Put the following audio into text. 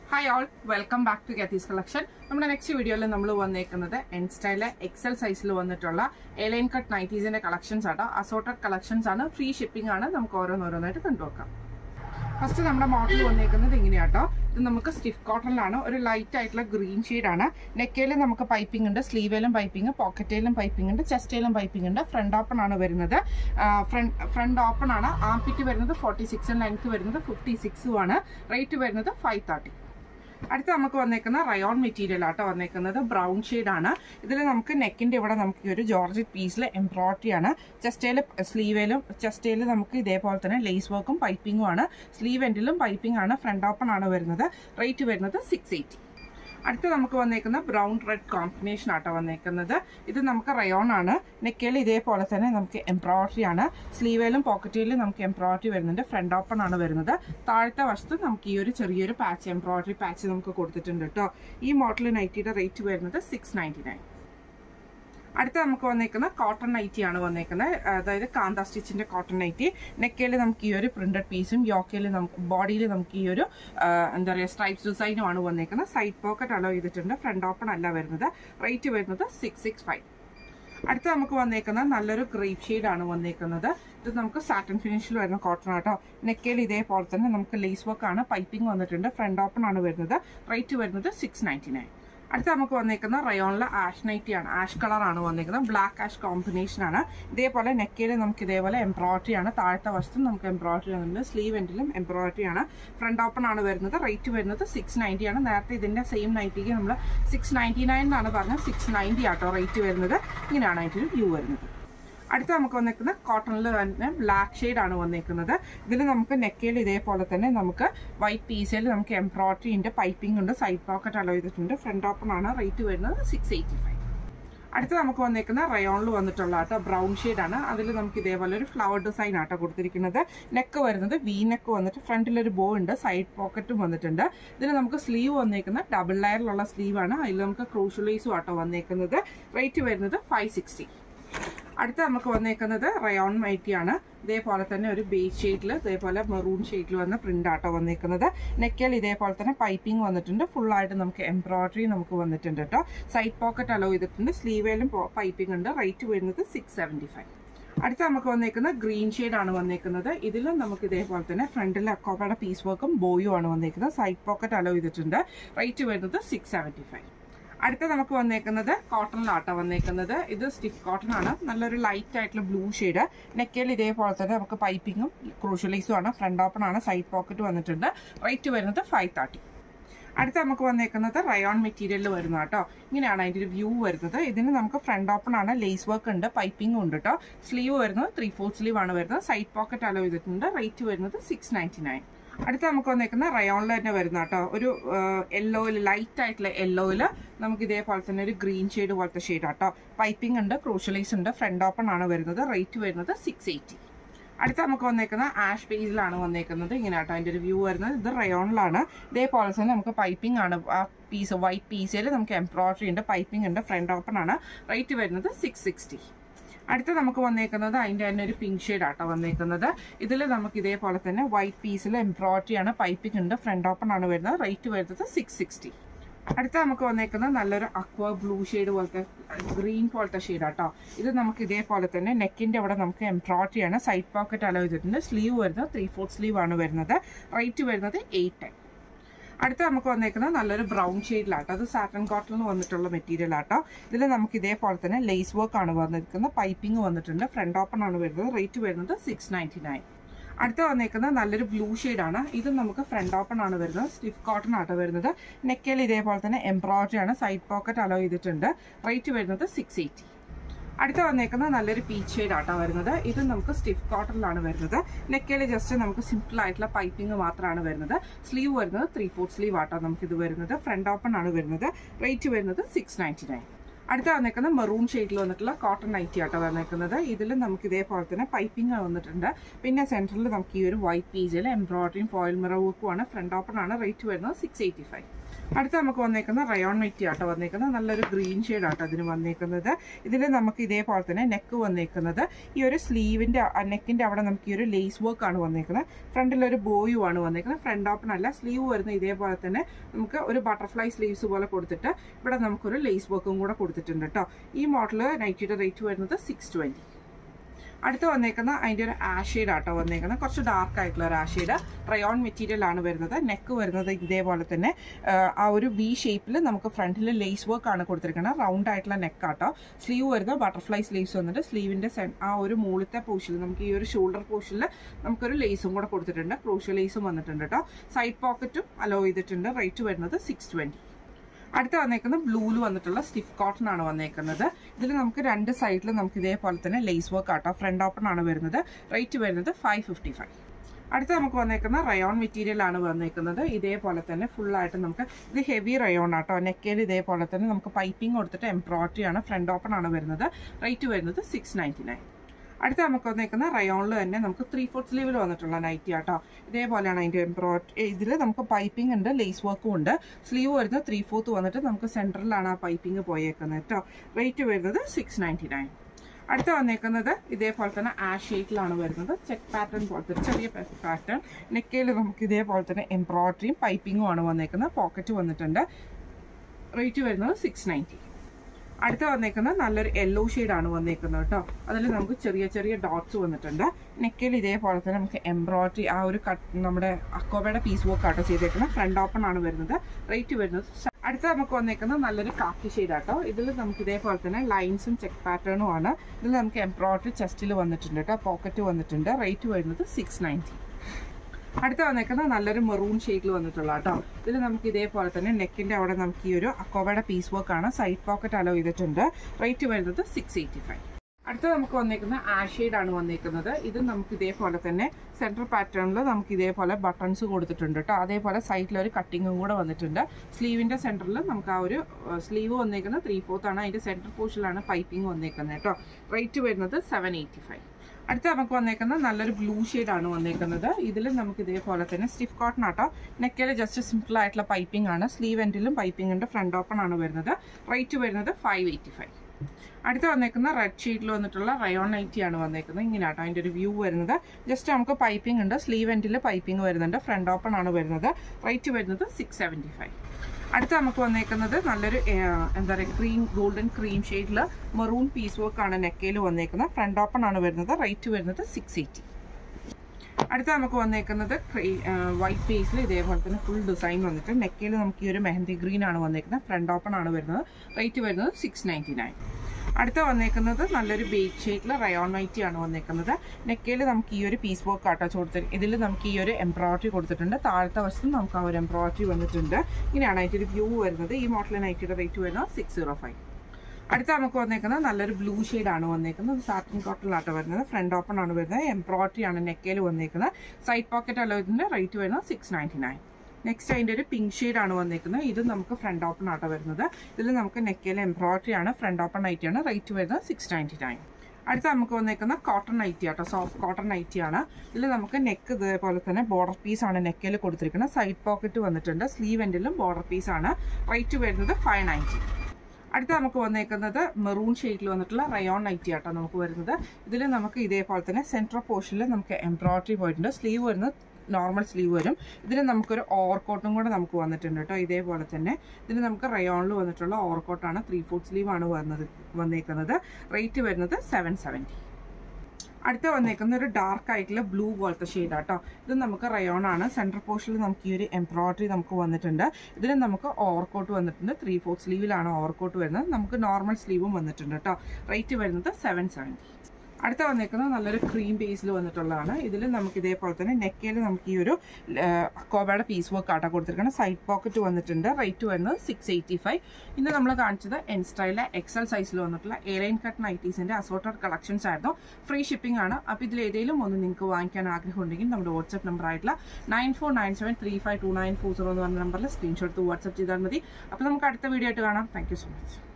hi all welcome back to Gathees collection നമ്മുടെ next വീഡിയോയിൽ നമ്മൾ വന്നേക്കുന്നത് എൻ സ്റ്റൈല് എക്സൽ സൈസിൽ വന്നിട്ടുള്ള എലൈൻ കട്ട് നൈറ്റീസിന്റെ കളക്ഷൻസ് ആട്ടോ അസോർട്ടഡ് കളക്ഷൻസ് ആണ് ഫ്രീ ഷിപ്പിംഗ് ആണ് നമുക്ക് ഓരോന്നോരോന്നായിട്ട് കണ്ടുവെക്കാം ഫസ്റ്റ് നമ്മുടെ മോഡൽ വന്നേക്കുന്നത് ഇങ്ങനെയാട്ടോ ഇത് നമുക്ക് സ്റ്റിഫ് കോട്ടണിലാണ് ഒരു ലൈറ്റ് ആയിട്ടുള്ള ഗ്രീൻ ആണ് നെക്കയിൽ നമുക്ക് പൈപ്പിംഗ് ഉണ്ട് സ്ലീവേലും പൈപ്പിംഗ് പോക്കറ്റയിലും പൈപ്പിംഗ് ഉണ്ട് ചെസ്റ്റയിലും പൈപ്പിംഗ് ഉണ്ട് ഫ്രണ്ട് ഓപ്പൺ ആണ് വരുന്നത് ഫ്രണ്ട് ഫ്രണ്ട് ഓപ്പൺ ആണ് ആംപിറ്റ് വരുന്നത് ഫോർട്ടി സിക്സ് ലെങ്ത് വരുന്നത് ഫിഫ്റ്റി സിക്സും ആണ് റേറ്റ് വരുന്നത് ഫൈവ് തേർട്ടി അടുത്ത നമുക്ക് വന്നേക്കുന്ന റയോൺ മെറ്റീരിയൽ ആട്ടോ വന്നേക്കുന്നത് ബ്രൗൺ ആണ് ഇതിൽ നമുക്ക് നെക്കിന്റെ ഇവിടെ നമുക്ക് ഈ ഒരു ജോർജറ്റ് പീസിൽ എംബ്രോയിഡറി ആണ് ചെസ്റ്റയിൽ സ്ലീവേലും ചെസ്റ്റയിൽ നമുക്ക് ഇതേപോലെ തന്നെ ലേസ് വർക്കും പൈപ്പിംഗും ആണ് സ്ലീവ് എൻഡിലും പൈപ്പിംഗ് ആണ് ഫ്രണ്ട് ഓപ്പൺ ആണ് വരുന്നത് റേറ്റ് വരുന്നത് സിക്സ് എയ്റ്റി അടുത്ത നമുക്ക് വന്നേക്കുന്ന ബ്രൗൺ റെഡ് കോമ്പിനേഷൻ ആട്ടോ വന്നേക്കുന്നത് ഇത് നമുക്ക് റയോൺ ആണ് നെക്കയിൽ ഇതേപോലെ തന്നെ നമുക്ക് എംബ്രോയിഡറി ആണ് സ്ലീവേലും പോക്കറ്റിലും നമുക്ക് എംബ്രോയിഡറി വരുന്നുണ്ട് ഫ്രണ്ട് ഓപ്പൺ ആണ് വരുന്നത് താഴത്തെ വശത്ത് നമുക്ക് ഈ ഒരു ചെറിയൊരു പാച്ച് എംബ്രോയിഡറി പാച്ച് നമുക്ക് കൊടുത്തിട്ടുണ്ട് കേട്ടോ ഈ മോഡൽ നൈറ്റിയുടെ റേറ്റ് വരുന്നത് സിക്സ് നയൻറ്റി നയൻ അടുത്ത നമുക്ക് വന്നേക്കുന്ന കോട്ടൺ നൈറ്റി ആണ് വന്നേക്കുന്നത് അതായത് കാന്ത സ്റ്റിച്ചിന്റെ കോട്ടൺ നൈറ്റി നെക്കയിൽ നമുക്ക് ഈ ഒരു പ്രിന്റഡ് പീസും യോക്കയിൽ നമുക്ക് ബോഡിയിൽ നമുക്ക് ഈ ഒരു എന്താ പറയുക സ്ട്രൈപ്സ് ഡിസൈനും ആണ് വന്നേക്കുന്നത് സൈഡ് പോക്കറ്റ് അലോ ചെയ്തിട്ടുണ്ട് ഫ്രണ്ട് ഓപ്പൺ അല്ല വരുന്നത് റേറ്റ് വരുന്നത് സിക്സ് സിക്സ് ഫൈവ് അടുത്ത നമുക്ക് വന്നേക്കുന്ന നല്ലൊരു ഗ്രേപ്പ് ആണ് വന്നേക്കുന്നത് ഇത് നമുക്ക് സാറ്റൻ ഫിനിഷിൽ വരുന്ന കോട്ടൺ ആട്ടോ നെക്കയിൽ ഇതേപോലെ തന്നെ നമുക്ക് ലേസ് വർക്ക് ആണ് പൈപ്പിംഗ് വന്നിട്ടുണ്ട് ഫ്രണ്ട് ഓപ്പൺ ആണ് വരുന്നത് റേറ്റ് വരുന്നത് സിക്സ് നയൻറ്റി നയൻ അടുത്ത നമുക്ക് വന്നേക്കുന്ന റയോണിലെ ആഷ് നൈറ്റി ആണ് ആഷ് കളർ ആണ് വന്നേക്കുന്നത് ബ്ലാക്ക് ആഷ് കോമ്പിനേഷൻ ആണ് ഇതേപോലെ നെക്കയിൽ നമുക്ക് ഇതേപോലെ എംബ്രോയിഡറി ആണ് താഴത്തെ വശത്തും നമുക്ക് എംബ്രോയിഡറി വന്നിട്ടുണ്ട് സ്ലീവ് എൻഡിലും എംബ്രോയിഡറി ആണ് ഫ്രണ്ട് ഓപ്പൺ ആണ് വരുന്നത് റേറ്റ് വരുന്നത് സിക്സ് നയൻറ്റി ആണ് നേരത്തെ ഇതിന്റെ സെയിം നൈറ്റിക്ക് നമ്മൾ സിക്സ് നയൻറ്റി നയൻ എന്നാണ് പറഞ്ഞത് സിക്സ് നയൻറ്റി ആട്ടോ റേറ്റ് വരുന്നത് ഇങ്ങനെയാണ് അതിൻ്റെ വ്യൂ വരുന്നത് അടുത്ത നമുക്ക് വന്നേക്കുന്ന കോട്ടണിൽ തന്നെ ബ്ലാക്ക് ഷെയ്ഡ് ആണ് വന്നേക്കുന്നത് ഇതിൽ നമുക്ക് നെക്കയിൽ ഇതേപോലെ തന്നെ നമുക്ക് വൈറ്റ് പീസിൽ നമുക്ക് എംബ്രോയിഡറി ഉണ്ട് പൈപ്പിംഗ് ഉണ്ട് സൈഡ് പോക്കറ്റ് അലോ ചെയ്തിട്ടുണ്ട് ഫ്രണ്ട് ഓപ്പൺ ആണ് റേറ്റ് വരുന്നത് സിക്സ് എയ്റ്റി ഫൈവ് അടുത്ത നമുക്ക് വന്നേക്കുന്ന റയോണിൽ വന്നിട്ടുള്ള ആട്ടോ ബ്രൗൺ ഷെയ്ഡ് ആണ് അതിൽ നമുക്ക് ഇതേപോലെ ഒരു ഫ്ലവർ ഡിസൈൻ ആട്ടോ കൊടുത്തിരിക്കുന്നത് നെക്ക് വരുന്നത് വി നെക്ക് വന്നിട്ട് ഫ്രണ്ടിൽ ഒരു ബോ ഉണ്ട് സൈഡ് പോക്കറ്റും വന്നിട്ടുണ്ട് ഇതിൽ നമുക്ക് സ്ലീവ് വന്നേക്കുന്ന ഡബിൾ ലെയറിലുള്ള സ്ലീവ് ആണ് അതിൽ നമുക്ക് ക്രൂഷ്യലൈസും ആട്ടോ വന്നേക്കുന്നത് റേറ്റ് വരുന്നത് ഫൈവ് സിക്സ്റ്റി അടുത്ത നമുക്ക് വന്നേക്കുന്നത് റയോൺ മൈറ്റി ആണ് ഇതേപോലെ തന്നെ ഒരു ബേസ് ഷെയ്ഡിൽ ഇതേപോലെ മെറൂൺ ഷെയ്ഡിൽ വന്ന പ്രിന്റ് ആട്ടോ വന്നേക്കുന്നത് നെക്കൽ ഇതേപോലെ തന്നെ പൈപ്പിംഗ് വന്നിട്ടുണ്ട് ഫുൾ ആയിട്ട് നമുക്ക് എംബ്രോയിഡറി നമുക്ക് വന്നിട്ടുണ്ട് കേട്ടോ സൈഡ് പോക്കറ്റ് അലോ ചെയ്തിട്ടുണ്ട് സ്ലീവേലും പൈപ്പിംഗ് ഉണ്ട് റേറ്റ് വരുന്നത് സിക്സ് സെവൻറ്റി ഫൈവ് അടുത്ത നമുക്ക് വന്നേക്കുന്നത് ഗ്രീൻ ഷെയ്ഡ് ആണ് വന്നേക്കുന്നത് ഇതിലും നമുക്ക് ഇതേപോലെ തന്നെ ഫ്രണ്ടിൽ അക്കോപ്പയുടെ പീസ് വർക്കും ബോയും ആണ് വന്നേക്കുന്നത് സൈഡ് പോക്കറ്റ് അലോ ചെയ്തിട്ടുണ്ട് റേറ്റ് വരുന്നത് സിക്സ് സെവൻറ്റി ഫൈവ് അടുത്ത നമുക്ക് വന്നേക്കുന്നത് കോട്ടണിലാട്ടോ വന്നേക്കുന്നത് ഇത് സ്റ്റിഫ് കോട്ടൺ ആണ് നല്ലൊരു ലൈറ്റ് ആയിട്ടുള്ള ബ്ലൂ ഷെയ്ഡ് നെക്കയിൽ ഇതേപോലെ തന്നെ നമുക്ക് പൈപ്പിങ്ങും ക്രൂഷ്യലൈസും ആണ് ഫ്രണ്ട് ഓപ്പൺ ആണ് സൈഡ് പോക്കറ്റ് വന്നിട്ടുണ്ട് റേറ്റ് വരുന്നത് ഫൈവ് തേർട്ടി അടുത്ത നമുക്ക് വന്നേക്കുന്നത് റയോൺ മെറ്റീരിയലിൽ വരുന്ന കേട്ടോ ഇങ്ങനെയാണ് അതിൻ്റെ ഒരു വ്യൂ വരുന്നത് ഇതിന് നമുക്ക് ഫ്രണ്ട് ഓപ്പൺ ആണ് ലേസ് വർക്ക് ഉണ്ട് പൈപ്പിംഗ് ഉണ്ട് കേട്ടോ സ്ലീവ് വരുന്നത് ത്രീ ഫോർത്ത് സ്ലീവ് ആണ് വരുന്നത് സൈഡ് പോക്കറ്റ് അലോ ചെയ്തിട്ടുണ്ട് റേറ്റ് വരുന്നത് സിക്സ് നയൻറ്റി നയൻ അടുത്ത നമുക്ക് വന്നേക്കുന്ന റയോണിൽ തന്നെ വരുന്ന കേട്ടോ ഒരു യെല്ലോയിൽ ലൈറ്റ് ആയിട്ടുള്ള യെല്ലോയിൽ നമുക്ക് ഇതേപോലെ തന്നെ ഒരു ഗ്രീൻ ഷെയ്ഡ് പോലത്തെ ഷെയ്ഡ് ആട്ടോ പൈപ്പിംഗ് ഉണ്ട് ക്രൂഷ്യലൈസ് ഉണ്ട് ഫ്രണ്ട് ഓപ്പൺ ആണ് വരുന്നത് റേറ്റ് വരുന്നത് സിക്സ് എയ്റ്റി അടുത്ത നമുക്ക് വന്നേക്കുന്ന ആഷ് പേജിലാണ് വന്നേക്കുന്നത് ഇങ്ങനെ ആട്ടോ അതിൻ്റെ ഒരു വ്യൂ വരുന്നത് ഇത് റയോണിലാണ് ഇതേപോലെ തന്നെ നമുക്ക് പൈപ്പിംഗ് ആണ് ആ പീസ് വൈറ്റ് പീസിൽ നമുക്ക് എംബ്രോയിഡറി ഉണ്ട് പൈപ്പിംഗ് ഉണ്ട് ഫ്രണ്ട് ഓപ്പൺ ആണ് റേറ്റ് വരുന്നത് സിക്സ് സിക്സ്റ്റി അടുത്ത നമുക്ക് വന്നേക്കുന്നത് അതിൻ്റെ തന്നെ ഒരു പിങ്ക് ഷെയ്ഡ് ആട്ടോ വന്നേക്കുന്നത് ഇതിൽ നമുക്ക് ഇതേപോലെ തന്നെ വൈറ്റ് പീസിൽ എംബ്രോയിഡറി ആണ് പൈപ്പിംഗ് ഉണ്ട് ഫ്രണ്ട് ഓപ്പൺ ആണ് വരുന്നത് റേറ്റ് വരുന്നത് സിക്സ് സിക്സ്റ്റി അടുത്ത നമുക്ക് വന്നേക്കുന്നത് നല്ലൊരു അക്വ ബ്ലൂ ഷെയ്ഡ് പോലത്തെ ഗ്രീൻ പോലത്തെ ഷെയ്ഡ് ആട്ടോ ഇത് നമുക്ക് ഇതേപോലെ തന്നെ നെക്കിന്റെ അവിടെ നമുക്ക് എംബ്രോയിഡറി ആണ് സൈഡ് പോക്കറ്റ് അലോ ചെയ്തിട്ടുണ്ട് സ്ലീവ് വരുന്നത് ത്രീ ഫോർത്ത് സ്ലീവ് ആണ് വരുന്നത് റേറ്റ് വരുന്നത് എയ്റ്റ് ടെൻ അടുത്ത നമുക്ക് വന്നേക്കുന്നത് നല്ലൊരു ബ്രൗൺ ഷെയ്ഡിലാട്ടോ അത് സാറ്റൻ കോട്ടണിൽ വന്നിട്ടുള്ള മെറ്റീരിയൽ ആട്ടോ ഇതിൽ നമുക്ക് ഇതേപോലെ തന്നെ ലേസ് വർക്ക് ആണ് വന്നിരിക്കുന്നത് പൈപ്പിംഗ് വന്നിട്ടുണ്ട് ഫ്രണ്ട് ഓപ്പൺ ആണ് വരുന്നത് റേറ്റ് വരുന്നത് സിക്സ് നയൻറ്റി നയൻ അടുത്ത വന്നേക്കുന്നത് നല്ലൊരു ബ്ലൂ ആണ് ഇത് നമുക്ക് ഫ്രണ്ട് ഓപ്പൺ ആണ് വരുന്നത് സ്റ്റിഫ് കോട്ടൺ ആട്ടോ വരുന്നത് നെക്കയിൽ ഇതേപോലെ തന്നെ എംബ്രോയിഡറി ആണ് സൈഡ് പോക്കറ്റ് അലോ ചെയ്തിട്ടുണ്ട് റേറ്റ് വരുന്നത് സിക്സ് എയ്റ്റി അടുത്ത വന്നേക്കുന്നത് നല്ലൊരു പീച്ച് ഷെയ്ഡ് ആട്ടോ വരുന്നത് ഇത് നമുക്ക് സ്റ്റിഫ് കോട്ടണിലാണ് വരുന്നത് നെക്കയിൽ ജസ്റ്റ് നമുക്ക് സിമ്പിൾ ആയിട്ടുള്ള പൈപ്പിംഗ് മാത്രമാണ് വരുന്നത് സ്ലീവ് വരുന്നത് ത്രീ ഫോർത്ത് സ്ലീവ് ആട്ടോ നമുക്ക് ഇത് വരുന്നത് ഫ്രണ്ട് ഓപ്പൺ ആണ് വരുന്നത് റേറ്റ് വരുന്നത് സിക്സ് നയൻറ്റി നയൻ അടുത്ത വന്നേക്കുന്നത് മെറൂൺ ഷെയ്ഡിൽ വന്നിട്ടുള്ള കോട്ടൺ നൈറ്റി ആട്ടോ വന്നേക്കുന്നത് ഇതിൽ നമുക്ക് ഇതേപോലെ തന്നെ പൈപ്പിംഗ് വന്നിട്ടുണ്ട് പിന്നെ സെൻറ്ററിൽ നമുക്ക് ഈ ഒരു വൈറ്റ് പീസിൽ എംബ്രോയിഡറിയും ഫോയിൽ മിറർ വർക്കുമാണ് ഫ്രണ്ട് ഓപ്പൺ ആണ് റേറ്റ് വരുന്നത് സിക്സ് എയ്റ്റി ഫൈവ് അടുത്ത നമുക്ക് വന്നേക്കുന്ന റയോൺ നൈറ്റി ആട്ടോ വന്നേക്കുന്നത് നല്ലൊരു ഗ്രീൻ ഷെയ്ഡ് ആട്ടോ അതിന് വന്നേക്കുന്നത് ഇതിൽ നമുക്ക് ഇതേപോലെ തന്നെ നെക്ക് വന്നേക്കുന്നത് ഈ ഒരു സ്ലീവിൻ്റെ നെക്കിൻ്റെ അവിടെ നമുക്ക് ഈ ഒരു ലേസ് വർക്ക് ആണ് വന്നേക്കുന്നത് ഫ്രണ്ടിൽ ഒരു ബോയും ആണ് വന്നേക്കുന്നത് ഫ്രണ്ട് ഓപ്പൺ അല്ല സ്ലീവ് വരുന്ന ഇതേപോലെ തന്നെ നമുക്ക് ഒരു ബട്ടർഫ്ലൈ സ്ലീവ്സ് പോലെ കൊടുത്തിട്ട് ഇവിടെ നമുക്കൊരു ലേസ് വർക്കും കൂടെ കൊടുത്തിട്ടുണ്ട് കേട്ടോ ഈ മോഡൽ നൈറ്റിയുടെ റേറ്റ് വരുന്നത് സിക്സ് ട്വൻറ്റി അടുത്ത് വന്നേക്കുന്ന അതിൻ്റെ ഒരു ആഷെയ്ഡ് ആട്ടോ വന്നേക്കുന്നത് കുറച്ച് ഡാർക്ക് ആയിട്ടുള്ള ഒരു ആഷെയ്ഡ് റയോൺ മെറ്റീരിയൽ ആണ് വരുന്നത് നെക്ക് വരുന്നത് ഇതേപോലെ തന്നെ ആ ഒരു വി ഷേപ്പിൽ നമുക്ക് ഫ്രണ്ടിൽ ലേസ് വർക്ക് ആണ് കൊടുത്തിരിക്കുന്നത് റൗണ്ട് ആയിട്ടുള്ള നെക്ക് ആട്ടോ സ്ലീവ് വരുന്നത് ബട്ടർഫ്ലൈ സ്ലീവ്സ് വന്നിട്ട് സ്ലീവിൻ്റെ ആ ഒരു മുകളിലത്തെ പോർഷനിൽ നമുക്ക് ഈ ഒരു ഷോൾഡർ പോർഷനിൽ നമുക്കൊരു ലേസും കൂടെ കൊടുത്തിട്ടുണ്ട് ക്രൂഷ്യൽ ലേസും വന്നിട്ടുണ്ട് കേട്ടോ സൈഡ് പോക്കറ്റും അലോ ചെയ്തിട്ടുണ്ട് റേറ്റ് വരുന്നത് സിക്സ് ട്വൻറ്റി അടുത്ത വന്നേക്കുന്നത് ബ്ലൂവിൽ വന്നിട്ടുള്ള സ്റ്റിഫ് കോട്ടൺ ആണ് വന്നേക്കുന്നത് ഇതിൽ നമുക്ക് രണ്ട് സൈഡിൽ നമുക്ക് ഇതേപോലെ തന്നെ ലേസ് വർക്ക് ആട്ടോ ഫ്രണ്ട് ഓപ്പൺ ആണ് വരുന്നത് റേറ്റ് വരുന്നത് ഫൈവ് ഫിഫ്റ്റി ഫൈവ് അടുത്ത നമുക്ക് വന്നേക്കുന്ന റയോൺ മെറ്റീരിയൽ ആണ് വന്നേക്കുന്നത് ഇതേപോലെ തന്നെ ഫുള്ളായിട്ട് നമുക്ക് ഇത് ഹെവി റയോൺ ആട്ടോ നെക്കയിൽ ഇതേപോലെ തന്നെ നമുക്ക് പൈപ്പിംഗ് കൊടുത്തിട്ട് എംബ്രോയിഡറി ആണ് ഫ്രണ്ട് ഓപ്പൺ ആണ് വരുന്നത് റേറ്റ് വരുന്നത് സിക്സ് നയൻറ്റി നയൻ അടുത്ത നമുക്ക് വന്നേക്കുന്ന റയോണിൽ തന്നെ നമുക്ക് ത്രീ ഫോർത്ത് സ്ലീവിൽ വന്നിട്ടുള്ള നൈറ്റി ആട്ടോ ഇതേപോലെയാണ് അതിൻ്റെ എംബ്രോയിഡറി ഇതിൽ നമുക്ക് പൈപ്പിംഗ് ഉണ്ട് ലേസ് വർക്കും ഉണ്ട് സ്ലീവ് വരുന്നത് ത്രീ ഫോർത്ത് വന്നിട്ട് നമുക്ക് സെൻറ്ററിലാണ് ആ പൈപ്പിംഗ് പോയേക്കുന്നത് കേട്ടോ റേറ്റ് വരുന്നത് സിക്സ് നയൻറ്റി നയൻ അടുത്ത വന്നേക്കുന്നത് ഇതേപോലെ തന്നെ ആ ഷേപ്പിലാണ് വരുന്നത് ചെക്ക് പാറ്റേൺ പോലത്തെ ഒരു ചെറിയ പാറ്റേൺ നെക്കയിൽ നമുക്ക് ഇതേപോലെ തന്നെ എംബ്രോയിഡറിയും പൈപ്പിങ്ങും ആണ് വന്നേക്കുന്നത് പോക്കറ്റ് വന്നിട്ടുണ്ട് റേറ്റ് വരുന്നത് സിക്സ് നയൻറ്റി അടുത്ത വന്നേക്കുന്നത് നല്ലൊരു യെല്ലോ ആണ് വന്നേക്കുന്നത് കേട്ടോ അതിൽ നമുക്ക് ചെറിയ ചെറിയ ഡോട്ട്സ് വന്നിട്ടുണ്ട് നെക്കിൽ ഇതേപോലെ തന്നെ നമുക്ക് എംബ്രോയിഡറി ആ ഒരു കട്ട് നമ്മുടെ അക്കോബയുടെ പീസ് വർക്ക് ആട്ടോ ചെയ്തേക്കുന്നത് ഫ്രണ്ട് ഓപ്പൺ ആണ് വരുന്നത് റേറ്റ് വരുന്നത് അടുത്ത നമുക്ക് വന്നേക്കുന്നത് നല്ലൊരു കാക്കി ഷെയ്ഡ് ആട്ടോ ഇതിൽ നമുക്ക് ഇതേപോലെ തന്നെ ലൈൻസും ചെക്ക് പാറ്റേണും ആണ് ഇതിൽ നമുക്ക് എംബ്രോയിഡറി ചെസ്റ്റിൽ വന്നിട്ടുണ്ട് കേട്ടോ പോക്കറ്റ് വന്നിട്ടുണ്ട് റേറ്റ് വരുന്നത് സിക്സ് നയൻറ്റി അടുത്ത വന്നേക്കുന്നത് നല്ലൊരു മെറൂൺ ഷെയ്ഡിൽ വന്നിട്ടുള്ള കേട്ടോ ഇതിൽ നമുക്ക് ഇതേപോലെ തന്നെ നെക്കിൻ്റെ അവിടെ നമുക്ക് ഈ ഒരു അക്കോബയുടെ പീസ് വർക്ക് ആണ് സൈഡ് പോക്കറ്റ് അലോ ചെയ്തിട്ടുണ്ട് റേറ്റ് വരുന്നത് സിക്സ് എയ്റ്റി ഫൈവ് അടുത്ത നമുക്ക് വന്നേക്കുന്ന ആഷെയ്ഡ് ആണ് വന്നേക്കുന്നത് ഇത് നമുക്ക് ഇതേപോലെ തന്നെ സെൻട്രൽ പാറ്റേണിൽ നമുക്ക് ഇതേപോലെ ബട്ടൺസ് കൊടുത്തിട്ടുണ്ട് കേട്ടോ അതേപോലെ സൈഡിൽ ഒരു കട്ടിങ്ങും കൂടെ വന്നിട്ടുണ്ട് സ്ലീവിൻ്റെ സെൻറ്ററിൽ നമുക്ക് ആ ഒരു സ്ലീവ് വന്നേക്കുന്നത് ത്രീ ഫോർത്ത് ആണ് അതിൻ്റെ സെൻട്രൽ പോർഷനിലാണ് പൈപ്പിംഗ് വന്നേക്കുന്നത് കേട്ടോ റേറ്റ് വരുന്നത് സെവൻ എയ്റ്റി ഫൈവ് അടുത്ത നമുക്ക് വന്നേക്കുന്നത് നല്ലൊരു ബ്ലൂ ആണ് വന്നേക്കുന്നത് ഇതിൽ നമുക്ക് ഇതേപോലെ തന്നെ സ്റ്റിഫ് കോട്ടൺ ആട്ടോ നെക്കിൽ ജസ്റ്റ് സിമ്പിൾ ആയിട്ടുള്ള പൈപ്പിംഗ് ആണ് സ്ലീവ് എൻഡിലും പൈപ്പിംഗ് ഉണ്ട് ഫ്രണ്ട് ഓപ്പൺ ആണ് വരുന്നത് റേറ്റ് വരുന്നത് ഫൈവ് എയ്റ്റി ഫൈവ് അടുത്ത വന്നേക്കുന്ന റെഡ് ഷീറ്റിൽ വന്നിട്ടുള്ള റയോൺ നൈറ്റി ആണ് വന്നേക്കുന്നത് ഇങ്ങനെ ആട്ടോ അതിൻ്റെ ഒരു വ്യൂ വരുന്നത് ജസ്റ്റ് നമുക്ക് പൈപ്പിംഗ് ഉണ്ട് സ്ലീവ് എൻഡിൽ പൈപ്പിംഗ് വരുന്നുണ്ട് ഫ്രണ്ട് ഓപ്പൺ ആണ് വരുന്നത് റേറ്റ് വരുന്നത് സിക്സ് സെവൻറ്റി ഫൈവ് അടുത്ത നമുക്ക് വന്നേക്കുന്നത് നല്ലൊരു എന്താ പറയുക ക്രീം ഗോൾഡൻ ക്രീം ഷെയ്ഡിൽ മെറൂൺ പീസ് വർക്ക് ആണ് നെക്കയിൽ വന്നേക്കുന്നത് ഫ്രണ്ട് ഓപ്പൺ ആണ് വരുന്നത് റേറ്റ് വരുന്നത് സിക്സ് എയ്റ്റി അടുത്ത നമുക്ക് വന്നേക്കുന്നത് വൈറ്റ് പേസിൽ ഇതേപോലെ തന്നെ ഫുൾ ഡിസൈൻ വന്നിട്ട് നെക്കയിൽ നമുക്ക് ഈ ഒരു മെഹന്തി ഗ്രീൻ ആണ് വന്നേക്കുന്നത് ഫ്രണ്ട് ഓപ്പൺ ആണ് വരുന്നത് റേറ്റ് വരുന്നത് സിക്സ് നയൻറ്റി നയൻ അടുത്ത വന്നേക്കുന്നത് നല്ലൊരു ബേക്ക് ഷേക്കിൽ റയോൺ നൈറ്റി ആണ് വന്നേക്കുന്നത് നെക്കയിൽ നമുക്ക് ഈ ഒരു പീസ് വർക്ക് ആട്ടോ കൊടുത്തിട്ട് ഇതിൽ നമുക്ക് ഈ ഒരു എംബ്രോയിഡറി കൊടുത്തിട്ടുണ്ട് താഴത്തെ വശത്തും നമുക്ക് ആ ഒരു എംബ്രോയിഡറി വന്നിട്ടുണ്ട് ഇങ്ങനെയാണ് അതിൻ്റെ ഒരു വ്യൂ വരുന്നത് ഈ മോഡൽ നൈറ്റിയുടെ റേറ്റ് വരുന്നത് സിക്സ് സീറോ ഫൈവ് അടുത്ത നമുക്ക് വന്നേക്കുന്നത് നല്ലൊരു ബ്ലൂ ആണ് വന്നേക്കുന്നത് സാറ്റിൻ കോട്ടണിലാട്ടോ വരുന്നത് ഫ്രണ്ട് ഓപ്പൺ ആണ് വരുന്നത് എംബ്രോയിഡറി ആണ് നെക്കയിൽ വന്നേക്കുന്നത് സൈഡ് പോക്കറ്റ് അല്ല ഇതിൻ്റെ റേറ്റ് വരുന്നത് സിക്സ് നയൻറ്റി നയൻ നെക്സ്റ്റ് അതിൻ്റെ ഒരു പിങ്ക് ആണ് വന്നേക്കുന്നത് ഇത് നമുക്ക് ഫ്രണ്ട് ഓപ്പൺ ആട്ടോ വരുന്നത് ഇതിൽ നമുക്ക് നെക്കയിൽ എംബ്രോയിഡറി ആണ് ഫ്രണ്ട് ഓപ്പൺ നൈറ്റിയാണ് റേറ്റ് വരുന്നത് സിക്സ് നയൻറ്റി നയൻ അടുത്ത നമുക്ക് വന്നേക്കുന്ന കോട്ടൺ നൈറ്റി ആട്ടോ സോഫ്റ്റ് കോട്ടൺ നൈറ്റി ആണ് ഇതിൽ നമുക്ക് നെക്ക് ഇതേപോലെ തന്നെ ബോർഡർ പീസ് ആണ് നെക്കിൽ കൊടുത്തിരിക്കുന്നത് സൈഡ് പോക്കറ്റ് വന്നിട്ടുണ്ട് സ്ലീവ് എൻഡിലും ബോർഡർ പീസ് ആണ് റേറ്റ് വരുന്നത് ഫൈവ് നയൻറ്റി അടുത്ത നമുക്ക് വന്നേക്കുന്നത് മെറൂൺ ഷെയ്ഡിൽ വന്നിട്ടുള്ള റയോൺ നൈറ്റി ആട്ടോ നമുക്ക് വരുന്നത് ഇതിൽ നമുക്ക് ഇതേപോലെ തന്നെ സെൻട്രൽ പോർഷനിൽ നമുക്ക് എംബ്രോയിഡറി പോയിട്ടുണ്ട് സ്ലീവ് വരുന്നത് നോർമൽ സ്ലീവ് വരും ഇതിന് നമുക്കൊരു ഓവർകോട്ടും കൂടെ നമുക്ക് വന്നിട്ടുണ്ട് കേട്ടോ ഇതേപോലെ തന്നെ ഇതിന് നമുക്ക് റയോണിൽ വന്നിട്ടുള്ള ഓവർകോട്ടാണ് ത്രീ ഫോർത്ത് സ്ലീവ് ആണ് വന്നത് വന്നേക്കുന്നത് റേറ്റ് വരുന്നത് സെവൻ സെവൻറ്റി അടുത്ത വന്നേക്കുന്ന ഒരു ഡാർക്ക് ആയിട്ടുള്ള ബ്ലൂ പോലത്തെ ഷെയ്ഡ് ആട്ടോ ഇത് നമുക്ക് റയോൺ ആണ് സെൻട്രൽ പോർഷനിൽ നമുക്ക് ഈ ഒരു എംബ്രോയിഡറി നമുക്ക് വന്നിട്ടുണ്ട് ഇതിന് നമുക്ക് ഓവർകോട്ട് വന്നിട്ടുണ്ട് ത്രീ ഫോർത്ത് സ്ലീവിലാണ് ഓവർകോട്ട് വരുന്നത് നമുക്ക് നോർമൽ സ്ലീവും വന്നിട്ടുണ്ട് കേട്ടോ റേറ്റ് വരുന്നത് സെവൻ സെവൻറ്റി അടുത്ത വന്നേക്കുന്നത് നല്ലൊരു ക്രീം ബേസിൽ വന്നിട്ടുള്ളതാണ് ഇതിൽ നമുക്ക് ഇതേപോലെ തന്നെ നെക്കയിൽ നമുക്ക് ഈ ഒരു കോബയുടെ പീസ് വർക്ക് ആട്ടോ കൊടുത്തിരിക്കണം സൈഡ് പോക്കറ്റ് വന്നിട്ടുണ്ട് റേറ്റ് വരുന്നത് സിക്സ് എയ്റ്റി ഫൈവ് ഇന്ന് നമ്മൾ കാണിച്ചത് എൻ സ്റ്റൈലിലെ എക്സൽ സൈസിൽ വന്നിട്ടുള്ള എയർലൈൻ കട്ട് നൈറ്റീസിൻ്റെ അസോർട്ടഡ് കളക്ഷൻസ് ആയിരുന്നു ഫ്രീ ഷിപ്പിംഗ് ആണ് അപ്പോൾ ഇതിൽ ഏതെങ്കിലും ഒന്ന് നിങ്ങൾക്ക് വാങ്ങിക്കാൻ ആഗ്രഹം ഉണ്ടെങ്കിൽ നമ്മുടെ വാട്സ്ആപ്പ് നമ്പർ ആയിട്ടുള്ള nine four nine seven three five two nine four zero എന്ന് പറഞ്ഞ നമ്പറിൽ സ്ക്രീൻഷോട്ട് വാട്സ്ആപ്പ് ചെയ്താൽ മതി അപ്പോൾ നമുക്ക് അടുത്ത വീഡിയോ ആയിട്ട് കാണാം താങ്ക് സോ മച്ച്